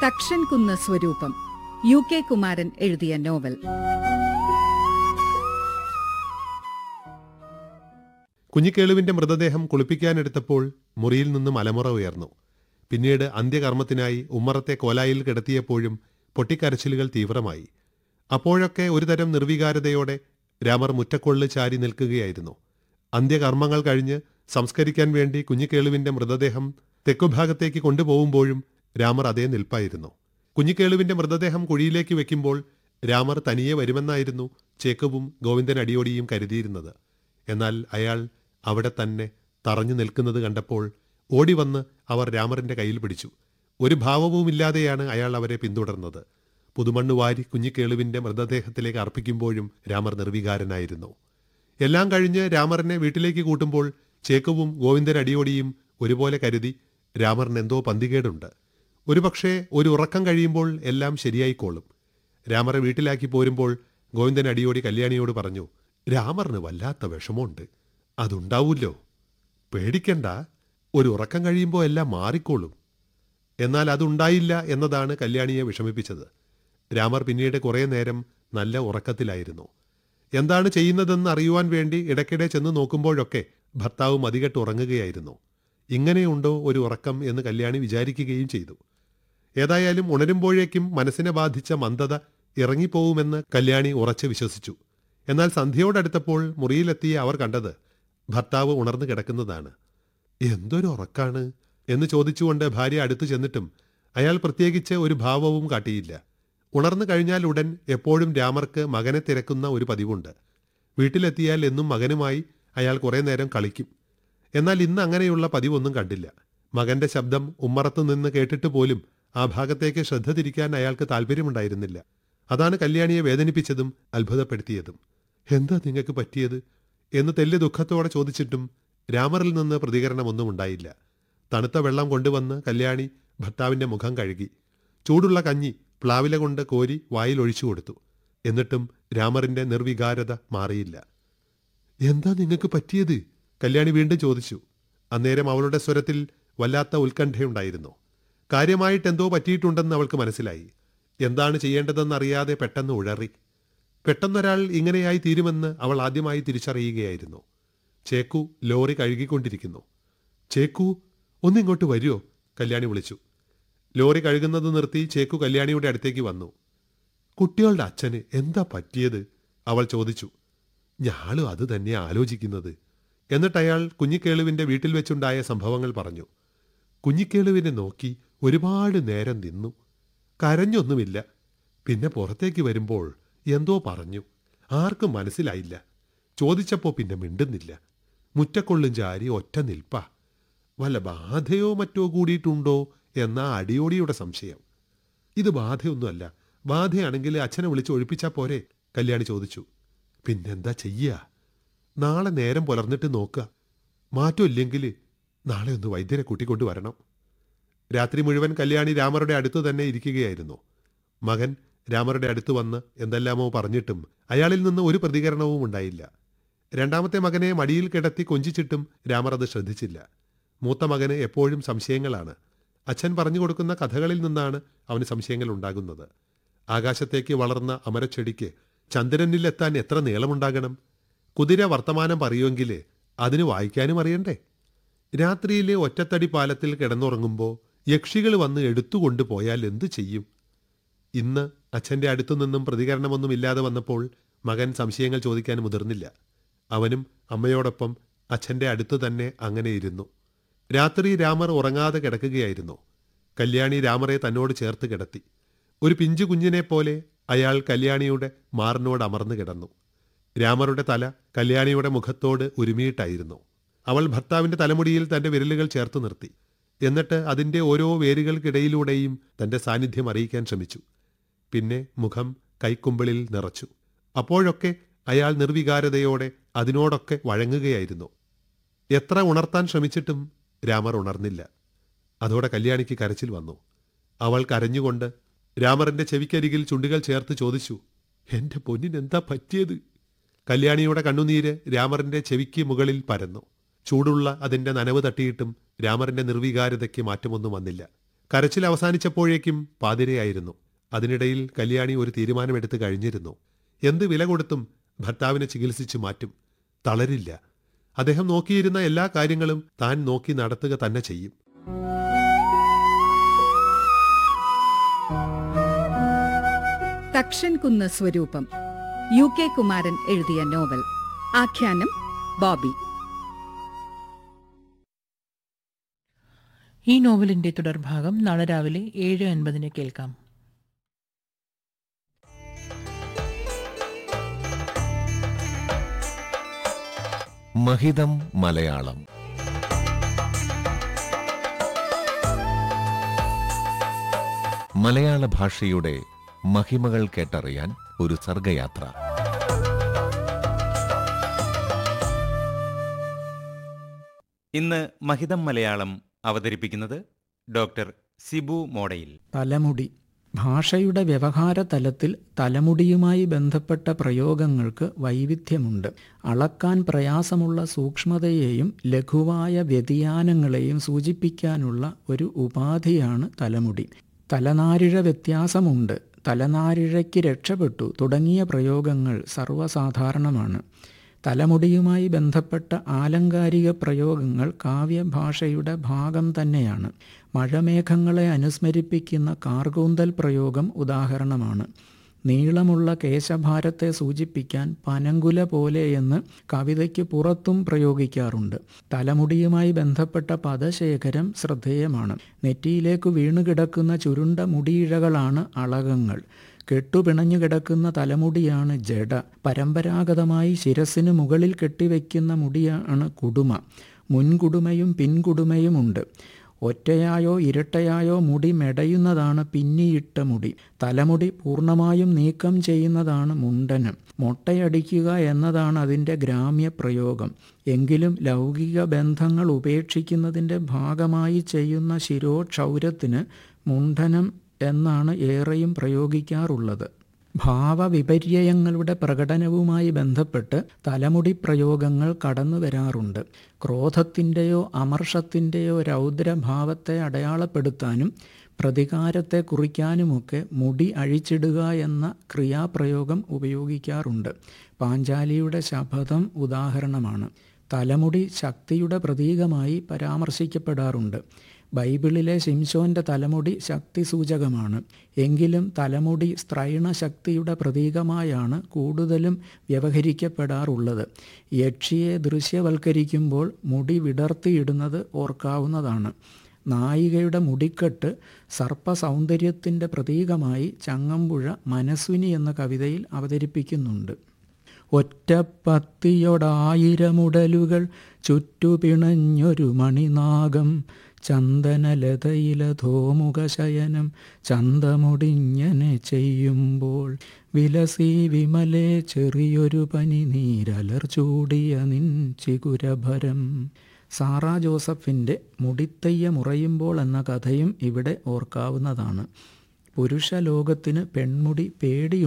തക്ഷൻ കുന്ന് സ്വരൂപം U K Kumaran എഴുതിയ നോവൽ കുഞ്ഞിക്കേളുവിന്റെ മൃതദേഹം കുളിപ്പിക്കാനെടുത്തപ്പോൾ മുറിയിൽ നിന്നും അലമുറ ഉയർന്നു പിന്നീട് അന്ത്യകർമ്മത്തിനായി ഉമ്മറത്തെ കോലായിൽ കിടത്തിയപ്പോഴും പൊട്ടിക്കരച്ചിലുകൾ തീവ്രമായി അപ്പോഴൊക്കെ ഒരുതരം നിർവികാരതയോടെ രാമർ മുറ്റക്കൊള്ള് ചാരി നിൽക്കുകയായിരുന്നു അന്ത്യകർമ്മങ്ങൾ കഴിഞ്ഞ് സംസ്കരിക്കാൻ വേണ്ടി കുഞ്ഞിക്കേളുവിന്റെ മൃതദേഹം തെക്കുഭാഗത്തേക്ക് കൊണ്ടുപോകുമ്പോഴും രാമർ അതേ നിൽപ്പായിരുന്നു കുഞ്ഞിക്കേളുവിന്റെ മൃതദേഹം കുഴിയിലേക്ക് വെക്കുമ്പോൾ രാമർ തനിയെ വരുമെന്നായിരുന്നു ചേക്കവും ഗോവിന്ദൻ അടിയോടിയും കരുതിയിരുന്നത് എന്നാൽ അയാൾ അവിടെ തന്നെ തറഞ്ഞു നിൽക്കുന്നത് കണ്ടപ്പോൾ ഓടിവന്ന് അവർ രാമറിന്റെ കയ്യിൽ പിടിച്ചു ഒരു ഭാവവുമില്ലാതെയാണ് അയാൾ അവരെ പിന്തുടർന്നത് പുതുമണ്ണ് വാരി കുഞ്ഞിക്കേളുവിന്റെ മൃതദേഹത്തിലേക്ക് അർപ്പിക്കുമ്പോഴും രാമർ നിർവികാരനായിരുന്നു എല്ലാം കഴിഞ്ഞ് രാമറിനെ വീട്ടിലേക്ക് കൂട്ടുമ്പോൾ ചേക്കവും ഗോവിന്ദൻ അടിയോടിയും ഒരുപോലെ കരുതി രാമറിന് എന്തോ പന്തികേടുണ്ട് ഒരുപക്ഷെ ഒരു ഉറക്കം കഴിയുമ്പോൾ എല്ലാം ശരിയായിക്കോളും രാമറെ വീട്ടിലാക്കി പോരുമ്പോൾ ഗോവിന്ദൻ അടിയോടി കല്യാണിയോട് പറഞ്ഞു രാമറിന് വല്ലാത്ത വിഷമമുണ്ട് അതുണ്ടാവൂല്ലോ പേടിക്കണ്ട ഒരു ഉറക്കം കഴിയുമ്പോൾ എല്ലാം മാറിക്കോളും എന്നാൽ അതുണ്ടായില്ല എന്നതാണ് കല്യാണിയെ വിഷമിപ്പിച്ചത് രാമർ പിന്നീട് കുറേ നേരം നല്ല ഉറക്കത്തിലായിരുന്നു എന്താണ് ചെയ്യുന്നതെന്ന് അറിയുവാൻ വേണ്ടി ഇടയ്ക്കിടെ ചെന്ന് നോക്കുമ്പോഴൊക്കെ ഭർത്താവ് മതികെട്ട് ഉറങ്ങുകയായിരുന്നു ഇങ്ങനെയുണ്ടോ ഒരു ഉറക്കം എന്ന് കല്യാണി വിചാരിക്കുകയും ചെയ്തു ഏതായാലും ഉണരുമ്പോഴേക്കും മനസ്സിനെ ബാധിച്ച മന്ദത ഇറങ്ങിപ്പോവുമെന്ന് കല്യാണി ഉറച്ചു വിശ്വസിച്ചു എന്നാൽ സന്ധ്യയോടടുത്തപ്പോൾ മുറിയിലെത്തിയ അവർ കണ്ടത് ഭർത്താവ് ഉണർന്നു കിടക്കുന്നതാണ് എന്തൊരു ഉറക്കാണ് എന്ന് ചോദിച്ചുകൊണ്ട് ഭാര്യ അടുത്തു ചെന്നിട്ടും അയാൾ പ്രത്യേകിച്ച് ഒരു ഭാവവും കാട്ടിയില്ല ഉണർന്നു കഴിഞ്ഞാൽ ഉടൻ എപ്പോഴും രാമർക്ക് മകനെ തിരക്കുന്ന ഒരു പതിവുണ്ട് വീട്ടിലെത്തിയാൽ എന്നും മകനുമായി അയാൾ കുറേ നേരം കളിക്കും എന്നാൽ ഇന്ന് അങ്ങനെയുള്ള പതിവൊന്നും കണ്ടില്ല മകന്റെ ശബ്ദം ഉമ്മറത്തു നിന്ന് കേട്ടിട്ട് പോലും ആ ഭാഗത്തേക്ക് ശ്രദ്ധ തിരിക്കാൻ അയാൾക്ക് താല്പര്യമുണ്ടായിരുന്നില്ല അതാണ് കല്യാണിയെ വേദനിപ്പിച്ചതും അത്ഭുതപ്പെടുത്തിയതും എന്താ നിങ്ങൾക്ക് പറ്റിയത് എന്ന് തെല്ല് ദുഃഖത്തോടെ ചോദിച്ചിട്ടും രാമറിൽ നിന്ന് പ്രതികരണമൊന്നും ഉണ്ടായില്ല തണുത്ത വെള്ളം കൊണ്ടുവന്ന് കല്യാണി ഭർത്താവിന്റെ മുഖം കഴുകി ചൂടുള്ള കഞ്ഞി പ്ലാവില കൊണ്ട് കോരി വായിൽ ഒഴിച്ചു കൊടുത്തു എന്നിട്ടും രാമറിന്റെ നിർവികാരത മാറിയില്ല എന്താ നിങ്ങൾക്ക് പറ്റിയത് കല്യാണി വീണ്ടും ചോദിച്ചു അന്നേരം അവളുടെ സ്വരത്തിൽ വല്ലാത്ത ഉത്കണ്ഠയുണ്ടായിരുന്നു കാര്യമായിട്ട് എന്തോ പറ്റിയിട്ടുണ്ടെന്ന് അവൾക്ക് മനസ്സിലായി എന്താണ് ചെയ്യേണ്ടതെന്നറിയാതെ പെട്ടെന്ന് ഉഴറി പെട്ടെന്നൊരാൾ ഇങ്ങനെയായി തീരുമെന്ന് അവൾ ആദ്യമായി തിരിച്ചറിയുകയായിരുന്നു ചേക്കു ലോറി കഴുകിക്കൊണ്ടിരിക്കുന്നു ചേക്കു ഒന്നിങ്ങോട്ട് വരുമോ കല്യാണി വിളിച്ചു ലോറി കഴുകുന്നത് നിർത്തി ചേക്കു കല്യാണിയുടെ അടുത്തേക്ക് വന്നു കുട്ടികളുടെ അച്ഛന് എന്താ പറ്റിയത് അവൾ ചോദിച്ചു ഞാളും അത് തന്നെ ആലോചിക്കുന്നത് എന്നിട്ട് അയാൾ കുഞ്ഞിക്കേളുവിന്റെ വീട്ടിൽ വെച്ചുണ്ടായ സംഭവങ്ങൾ പറഞ്ഞു കുഞ്ഞിക്കേളുവിനെ നോക്കി ഒരുപാട് നേരം നിന്നു കരഞ്ഞൊന്നുമില്ല പിന്നെ പുറത്തേക്ക് വരുമ്പോൾ എന്തോ പറഞ്ഞു ആർക്കും മനസ്സിലായില്ല ചോദിച്ചപ്പോൾ പിന്നെ മിണ്ടുന്നില്ല മുറ്റക്കൊള്ളും ചാരി ഒറ്റ നിൽപ്പാ വല്ല ബാധയോ മറ്റോ കൂടിയിട്ടുണ്ടോ എന്ന അടിയോടിയുടെ സംശയം ഇത് ബാധയൊന്നുമല്ല ബാധയാണെങ്കിൽ അച്ഛനെ വിളിച്ച് ഒഴിപ്പിച്ചാ പോരെ കല്യാണി ചോദിച്ചു പിന്നെന്താ ചെയ്യുക നാളെ നേരം പുലർന്നിട്ട് നോക്കുക മാറ്റമില്ലെങ്കിൽ നാളെ ഒന്ന് വൈദ്യരെ കൂട്ടിക്കൊണ്ട് വരണം രാത്രി മുഴുവൻ കല്യാണി രാമറുടെ അടുത്ത് തന്നെ ഇരിക്കുകയായിരുന്നു മകൻ രാമറുടെ അടുത്ത് വന്ന് എന്തെല്ലാമോ പറഞ്ഞിട്ടും അയാളിൽ നിന്ന് ഒരു പ്രതികരണവും ഉണ്ടായില്ല രണ്ടാമത്തെ മകനെ മടിയിൽ കിടത്തി കൊഞ്ചിച്ചിട്ടും രാമർ അത് ശ്രദ്ധിച്ചില്ല മൂത്ത മകന് എപ്പോഴും സംശയങ്ങളാണ് അച്ഛൻ പറഞ്ഞു കൊടുക്കുന്ന കഥകളിൽ നിന്നാണ് അവന് സംശയങ്ങൾ ഉണ്ടാകുന്നത് ആകാശത്തേക്ക് വളർന്ന അമരച്ചെടിക്ക് ചന്ദ്രനിലെത്താൻ എത്ര നീളമുണ്ടാകണം കുതിര വർത്തമാനം പറയുമെങ്കിൽ അതിന് വായിക്കാനും അറിയണ്ടേ രാത്രിയിലെ ഒറ്റത്തടി പാലത്തിൽ കിടന്നുറങ്ങുമ്പോൾ യക്ഷികൾ വന്ന് എടുത്തുകൊണ്ടു പോയാൽ എന്തു ചെയ്യും ഇന്ന് അച്ഛൻ്റെ അടുത്തു നിന്നും പ്രതികരണമൊന്നുമില്ലാതെ വന്നപ്പോൾ മകൻ സംശയങ്ങൾ ചോദിക്കാൻ മുതിർന്നില്ല അവനും അമ്മയോടൊപ്പം അച്ഛൻ്റെ അടുത്ത് തന്നെ അങ്ങനെ ഇരുന്നു രാത്രി രാമർ ഉറങ്ങാതെ കിടക്കുകയായിരുന്നു കല്യാണി രാമറെ തന്നോട് ചേർത്ത് കിടത്തി ഒരു പിഞ്ചു കുഞ്ഞിനെ പോലെ അയാൾ കല്യാണിയുടെ മാറിനോട് അമർന്നു കിടന്നു രാമറുടെ തല കല്യാണിയുടെ മുഖത്തോട് ഉരുമിയിട്ടായിരുന്നു അവൾ ഭർത്താവിന്റെ തലമുടിയിൽ തന്റെ വിരലുകൾ ചേർത്ത് നിർത്തി എന്നിട്ട് അതിന്റെ ഓരോ വേരുകൾക്കിടയിലൂടെയും തന്റെ സാന്നിധ്യം അറിയിക്കാൻ ശ്രമിച്ചു പിന്നെ മുഖം കൈക്കുമ്പിളിൽ നിറച്ചു അപ്പോഴൊക്കെ അയാൾ നിർവികാരതയോടെ അതിനോടൊക്കെ വഴങ്ങുകയായിരുന്നു എത്ര ഉണർത്താൻ ശ്രമിച്ചിട്ടും രാമർ ഉണർന്നില്ല അതോടെ കല്യാണിക്ക് കരച്ചിൽ വന്നു അവൾ കരഞ്ഞുകൊണ്ട് രാമറിന്റെ ചെവിക്കരികിൽ ചുണ്ടുകൾ ചേർത്ത് ചോദിച്ചു എന്റെ പൊന്നിനെന്താ പറ്റിയത് കല്യാണിയുടെ കണ്ണുനീര് രാമറിന്റെ ചെവിക്ക് മുകളിൽ പരന്നു ചൂടുള്ള അതിന്റെ നനവ് തട്ടിയിട്ടും രാമറിന്റെ നിർവികാരതയ്ക്ക് മാറ്റമൊന്നും വന്നില്ല കരച്ചിൽ അവസാനിച്ചപ്പോഴേക്കും പാതിരയായിരുന്നു അതിനിടയിൽ കല്യാണി ഒരു തീരുമാനമെടുത്ത് കഴിഞ്ഞിരുന്നു എന്ത് വില കൊടുത്തും ഭർത്താവിനെ ചികിത്സിച്ചു മാറ്റും തളരില്ല അദ്ദേഹം നോക്കിയിരുന്ന എല്ലാ കാര്യങ്ങളും താൻ നോക്കി നടത്തുക തന്നെ ചെയ്യും തക്ഷൻ കുന്ന് സ്വരൂപം യു കെ കുമാരൻ എഴുതിയ നോവൽ ആഖ്യാനം ബോബി ഈ നോവലിന്റെ തുടർഭാഗം നാളെ രാവിലെ ഏഴ് അൻപതിന് കേൾക്കാം മഹിതം മലയാളം മലയാള ഭാഷയുടെ മഹിമകൾ കേട്ടറിയാൻ ഒരു സർഗയാത്ര ഇന്ന് മഹിതം മലയാളം അവതരിപ്പിക്കുന്നത് ഡോക്ടർ സിബു മോഡയിൽ തലമുടി ഭാഷയുടെ വ്യവഹാര തലത്തിൽ തലമുടിയുമായി ബന്ധപ്പെട്ട പ്രയോഗങ്ങൾക്ക് വൈവിധ്യമുണ്ട് അളക്കാൻ പ്രയാസമുള്ള സൂക്ഷ്മതയെയും ലഘുവായ വ്യതിയാനങ്ങളെയും സൂചിപ്പിക്കാനുള്ള ഒരു ഉപാധിയാണ് തലമുടി തലനാരിഴ വ്യത്യാസമുണ്ട് തലനാരിഴയ്ക്ക് രക്ഷപ്പെട്ടു തുടങ്ങിയ പ്രയോഗങ്ങൾ സർവ്വസാധാരണമാണ് തലമുടിയുമായി ബന്ധപ്പെട്ട ആലങ്കാരിക പ്രയോഗങ്ങൾ കാവ്യഭാഷയുടെ ഭാഗം തന്നെയാണ് മഴമേഘങ്ങളെ അനുസ്മരിപ്പിക്കുന്ന കാർകൂന്തൽ പ്രയോഗം ഉദാഹരണമാണ് നീളമുള്ള കേശഭാരത്തെ സൂചിപ്പിക്കാൻ പനങ്കുല പോലെ എന്ന് കവിതയ്ക്ക് പുറത്തും പ്രയോഗിക്കാറുണ്ട് തലമുടിയുമായി ബന്ധപ്പെട്ട പദശേഖരം ശ്രദ്ധേയമാണ് നെറ്റിയിലേക്ക് വീണുകിടക്കുന്ന ചുരുണ്ട മുടിയിഴകളാണ് അളകങ്ങൾ കെട്ടുപിണഞ്ഞു കിടക്കുന്ന തലമുടിയാണ് ജട പരമ്പരാഗതമായി ശിരസിന് മുകളിൽ കെട്ടിവെക്കുന്ന മുടിയാണ് കുടുമ മുൻകുടുമയും പിൻകുടുമയുമുണ്ട് ഒറ്റയായോ ഇരട്ടയായോ മുടി മെടയുന്നതാണ് പിന്നിയിട്ട മുടി തലമുടി പൂർണ്ണമായും നീക്കം ചെയ്യുന്നതാണ് മുണ്ടനം മൊട്ടയടിക്കുക എന്നതാണ് അതിൻ്റെ ഗ്രാമ്യ പ്രയോഗം എങ്കിലും ലൗകിക ബന്ധങ്ങൾ ഉപേക്ഷിക്കുന്നതിൻ്റെ ഭാഗമായി ചെയ്യുന്ന ശിരോക്ഷൗരത്തിന് മുണ്ഡനം എന്നാണ് ഏറെയും പ്രയോഗിക്കാറുള്ളത് ഭാവവിപര്യങ്ങളുടെ പ്രകടനവുമായി ബന്ധപ്പെട്ട് തലമുടി പ്രയോഗങ്ങൾ കടന്നു വരാറുണ്ട് ക്രോധത്തിൻ്റെയോ അമർഷത്തിൻ്റെയോ രൗദ്രഭാവത്തെ അടയാളപ്പെടുത്താനും പ്രതികാരത്തെ കുറിക്കാനുമൊക്കെ മുടി അഴിച്ചിടുക എന്ന ക്രിയാപ്രയോഗം ഉപയോഗിക്കാറുണ്ട് പാഞ്ചാലിയുടെ ശപഥം ഉദാഹരണമാണ് തലമുടി ശക്തിയുടെ പ്രതീകമായി പരാമർശിക്കപ്പെടാറുണ്ട് ബൈബിളിലെ ശിംശോന്റെ തലമുടി ശക്തി സൂചകമാണ് എങ്കിലും തലമുടി സ്ത്രൈണ ശക്തിയുടെ പ്രതീകമായാണ് കൂടുതലും വ്യവഹരിക്കപ്പെടാറുള്ളത് യക്ഷിയെ ദൃശ്യവൽക്കരിക്കുമ്പോൾ മുടി വിടർത്തിയിടുന്നത് ഓർക്കാവുന്നതാണ് നായികയുടെ മുടിക്കെട്ട് സർപ്പസൗന്ദര്യത്തിൻ്റെ പ്രതീകമായി ചങ്ങമ്പുഴ മനസ്വിനി എന്ന കവിതയിൽ അവതരിപ്പിക്കുന്നുണ്ട് ഒറ്റപ്പത്തിയൊടായിരമുടലുകൾ ചുറ്റുപിണഞ്ഞൊരു മണിനാഗം ചന്ദനലതയിലധോമുഖശയനം ചന്തമുടിഞ്ഞനെ ചെയ്യുമ്പോൾ വിലസി വിമലെ ചെറിയൊരു പനി നീരലർ ചൂടിയ നിൻ ചികുരഭരം സാറാ ജോസഫിൻ്റെ മുടിത്തയ്യ മുറയുമ്പോൾ എന്ന കഥയും ഇവിടെ ഓർക്കാവുന്നതാണ് പുരുഷലോകത്തിന് പെൺമുടി പേടി